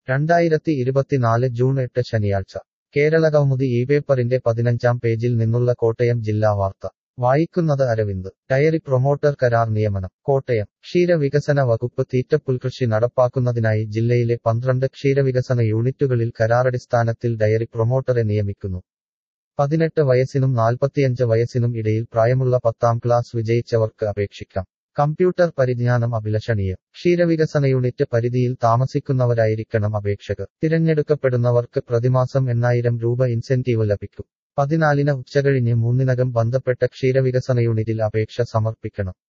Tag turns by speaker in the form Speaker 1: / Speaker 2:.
Speaker 1: രണ്ടായിരത്തി ഇരുപത്തിനാല് ജൂൺ എട്ട് ശനിയാഴ്ച കേരളകൗമുദി ഈ പേപ്പറിന്റെ പതിനഞ്ചാം പേജിൽ നിന്നുള്ള കോട്ടയം ജില്ലാ വാർത്ത വായിക്കുന്നത് അരവിന്ദ് ഡയറി പ്രൊമോട്ടർ കരാർ നിയമനം കോട്ടയം ക്ഷീരവികസന വകുപ്പ് തീറ്റപ്പുൽകൃഷി നടപ്പാക്കുന്നതിനായി ജില്ലയിലെ പന്ത്രണ്ട് ക്ഷീരവികസന യൂണിറ്റുകളിൽ കരാറടിസ്ഥാനത്തിൽ ഡയറി പ്രൊമോട്ടറെ നിയമിക്കുന്നു പതിനെട്ട് വയസ്സിനും നാൽപ്പത്തിയഞ്ച് വയസ്സിനും ഇടയിൽ പ്രായമുള്ള പത്താം ക്ലാസ് വിജയിച്ചവർക്ക് അപേക്ഷിക്കാം കമ്പ്യൂട്ടർ പരിജ്ഞാനം അഭിലഷണീയം ക്ഷീരവികസന യൂണിറ്റ് പരിധിയിൽ താമസിക്കുന്നവരായിരിക്കണം അപേക്ഷകർ തിരഞ്ഞെടുക്കപ്പെടുന്നവർക്ക് പ്രതിമാസം എണ്ണായിരം രൂപ ഇൻസെന്റീവ് ലഭിക്കും പതിനാലിന് ഉച്ചകഴിഞ്ഞ് മൂന്നിനകം ബന്ധപ്പെട്ട ക്ഷീരവികസന യൂണിറ്റിൽ അപേക്ഷ സമർപ്പിക്കണം